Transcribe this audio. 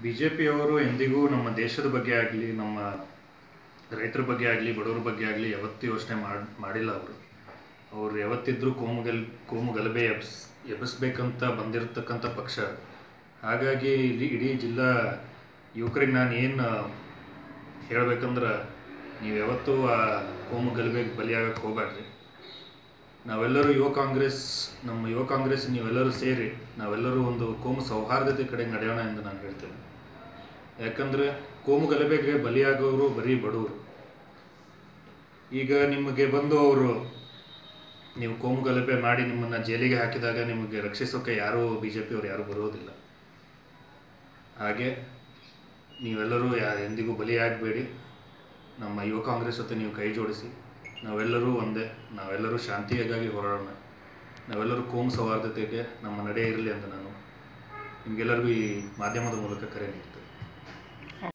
B J ಪಿಯವರು ಎಂದಿಗೂ ನಮ್ಮ ದೇಶದ ಬಗ್ಗೆ ಆಗಲಿ ನಮ್ಮ ರೈತರ ಬಗ್ಗೆ ಆಗಲಿ ಬಡವರ ಬಗ್ಗೆ ಆಗಲಿ ಯಾವತ್ತೂ ಯೋಚನೆ ಮಾಡಿ ಮಾಡಿಲ್ಲ ಅವರು ಅವ್ರು ಯಾವತ್ತಿದ್ರೂ ಕೋಮು ಗಲ್ ಕೋಮು ಗಲಭೆ ಎಬ್ಸ್ ಎಬ್ಬಿಸ್ಬೇಕಂತ ಬಂದಿರತಕ್ಕಂಥ ಪಕ್ಷ ಹಾಗಾಗಿ ಇಲ್ಲಿ ಇಡೀ ಜಿಲ್ಲಾ ಯುವಕರಿಗೆ ನಾನು ಏನು ಹೇಳ್ಬೇಕಂದ್ರೆ ನೀವು ಯಾವತ್ತೂ ಆ ಕೋಮು ಗಲಭೆಗೆ ಬಲಿಯಾಗಕ್ಕೆ ಹೋಗಬೇಡ್ರಿ ನಾವೆಲ್ಲರೂ ಯುವ ಕಾಂಗ್ರೆಸ್ ನಮ್ಮ ಯುವ ಕಾಂಗ್ರೆಸ್ ನೀವೆಲ್ಲರೂ ಸೇರಿ ನಾವೆಲ್ಲರೂ ಒಂದು ಕೋಮು ಸೌಹಾರ್ದತೆ ಕಡೆ ನಡೆಯೋಣ ಎಂದು ನಾನು ಹೇಳ್ತೇನೆ ಯಾಕಂದರೆ ಕೋಮು ಗಲಭೆಗೆ ಬಲಿಯಾಗೋರು ಬರೀ ಬಡವರು ಈಗ ನಿಮಗೆ ಬಂದು ಅವರು ನೀವು ಕೋಮು ಗಲಭೆ ಮಾಡಿ ನಿಮ್ಮನ್ನು ಜೈಲಿಗೆ ಹಾಕಿದಾಗ ನಿಮಗೆ ರಕ್ಷಿಸೋಕೆ ಯಾರೂ ಬಿ ಜೆ ಪಿಯವರು ಯಾರೂ ಬರೋದಿಲ್ಲ ಹಾಗೆ ನೀವೆಲ್ಲರೂ ಯಾ ಎಂದಿಗೂ ಬಲಿಯಾಗಬೇಡಿ ನಮ್ಮ ಯುವ ಕಾಂಗ್ರೆಸ್ ಜೊತೆ ನೀವು ಕೈ ಜೋಡಿಸಿ ನಾವೆಲ್ಲರೂ ಒಂದೇ ನಾವೆಲ್ಲರೂ ಶಾಂತಿಯಾಗಿ ಹೋರಾಡೋಣ ನಾವೆಲ್ಲರೂ ಕೋಮು ಸೌಹಾರ್ದತೆಗೆ ನಮ್ಮ ನಡೆ ಇರಲಿ ಅಂತ ನಾನು ನಿಮಗೆಲ್ಲರಿಗೂ ಈ ಮಾಧ್ಯಮದ ಮೂಲಕ ಕರೆ ನೀಡ್ತೇನೆ